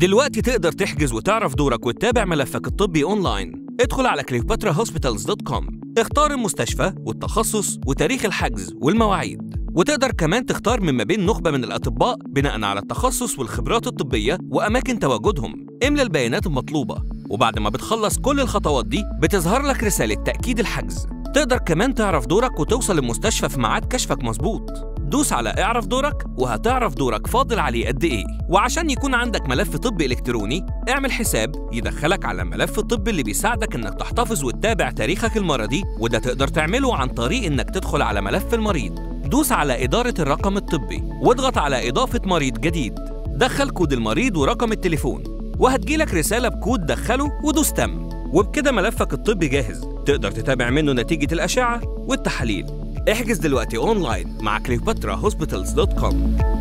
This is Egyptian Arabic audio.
دلوقتي تقدر تحجز وتعرف دورك وتتابع ملفك الطبي أونلاين ادخل على cleopatrahospitals.com اختار المستشفى والتخصص وتاريخ الحجز والمواعيد وتقدر كمان تختار من ما بين نخبة من الأطباء بناء على التخصص والخبرات الطبية وأماكن تواجدهم املى البيانات المطلوبة وبعد ما بتخلص كل الخطوات دي بتظهر لك رسالة تأكيد الحجز تقدر كمان تعرف دورك وتوصل المستشفى في ميعاد كشفك مظبوط دوس على اعرف دورك وهتعرف دورك فاضل عليه قد ايه وعشان يكون عندك ملف طبي الكتروني اعمل حساب يدخلك على الملف الطبي اللي بيساعدك انك تحتفظ وتتابع تاريخك المرضي وده تقدر تعمله عن طريق انك تدخل على ملف المريض دوس على إدارة الرقم الطبي واضغط على إضافة مريض جديد دخل كود المريض ورقم التليفون وهتجيلك رسالة بكود دخله ودوس تم وبكده ملفك الطبي جاهز تقدر تتابع منه نتيجة الأشعة والتحاليل احجز دلوقتي اونلاين مع كليوباترا هوسبيتالز دوت كوم